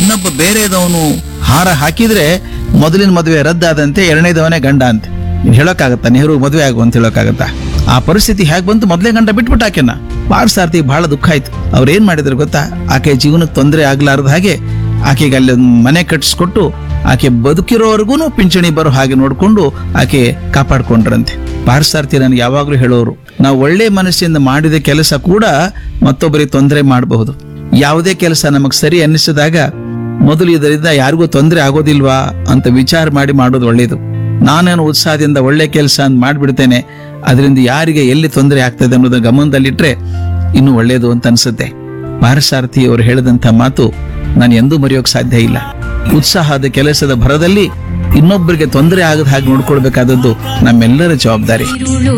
ಇನ್ನೊಬ್ಬ ಬೇರೆದವನು ಹಾರ ಹಾಕಿದ್ರೆ ಮೊದಲಿನ ಮದುವೆ ರದ್ದಾದಂತೆ ಎರಡನೇದವನೇ ಗಂಡ ಅಂತೆ ಇನ್ ಹೇಳೋಕ್ಕಾಗತ್ತಾ ನೆಹರು ಮದುವೆ ಆಗು ಅಂತ ಹೇಳೋಕ್ಕಾಗತ್ತಾ ಆ ಪರಿಸ್ಥಿತಿ ಹೇಗೆ ಬಂತು ಮೊದಲೇ ಗಂಡ ಬಿಟ್ಬಿಟ್ಟು ಆಕೆನ ಪಾರ್ಸಾರ್ಥಿ ಬಹಳ ದುಃಖ ಆಯ್ತು ಅವ್ರು ಏನ್ ಮಾಡಿದ್ರು ಗೊತ್ತಾ ಆಕೆ ಜೀವನಕ್ಕೆ ತೊಂದರೆ ಆಗ್ಲಾರ್ದ ಹಾಗೆ ಆಕೆಗೆ ಅಲ್ಲಿ ಒಂದು ಮನೆ ಕಟ್ಟಿಸ್ಕೊಟ್ಟು ಆಕೆ ಬದುಕಿರೋವರೆಗೂ ಪಿಂಚಣಿ ಬರೋ ಹಾಗೆ ನೋಡ್ಕೊಂಡು ಆಕೆ ಕಾಪಾಡ್ಕೊಂಡ್ರಂತೆ ಪಾರ್ಸಾರ್ಥಿ ನನಗೆ ಯಾವಾಗ್ಲೂ ಹೇಳೋರು ನಾವು ಒಳ್ಳೆ ಮನಸ್ಸಿಂದ ಮಾಡಿದ ಕೆಲಸ ಕೂಡ ಮತ್ತೊಬ್ಬರಿಗೆ ತೊಂದರೆ ಮಾಡಬಹುದು ಯಾವುದೇ ಕೆಲಸ ನಮಗ್ ಸರಿ ಅನ್ನಿಸಿದಾಗ ಮೊದಲು ಇದರಿಂದ ಯಾರಿಗೂ ತೊಂದರೆ ಆಗೋದಿಲ್ವಾ ಅಂತ ವಿಚಾರ ಮಾಡಿ ಮಾಡೋದು ಒಳ್ಳೇದು ನಾನೇನು ಉತ್ಸಾಹದಿಂದ ಒಳ್ಳೆ ಕೆಲಸ ಅಂತ ಮಾಡ್ಬಿಡ್ತೇನೆ ಅದರಿಂದ ಯಾರಿಗೆ ಎಲ್ಲಿ ತೊಂದರೆ ಆಗ್ತದೆ ಅನ್ನೋದನ್ನ ಗಮನದಲ್ಲಿಟ್ರೆ ಇನ್ನು ಒಳ್ಳೇದು ಅಂತ ಅನ್ಸುತ್ತೆ ಪಾರಸಾರಥಿ ಅವರು ಹೇಳಿದಂತ ಮಾತು ನಾನು ಎಂದೂ ಮರೆಯೋಕ್ ಸಾಧ್ಯ ಇಲ್ಲ ಉತ್ಸಾಹದ ಕೆಲಸದ ಭರದಲ್ಲಿ ಇನ್ನೊಬ್ಬರಿಗೆ ತೊಂದರೆ ಆಗದ ಹಾಗೆ ನೋಡ್ಕೊಳ್ಬೇಕಾದದ್ದು ನಮ್ಮೆಲ್ಲರ ಜವಾಬ್ದಾರಿ ഇരുളു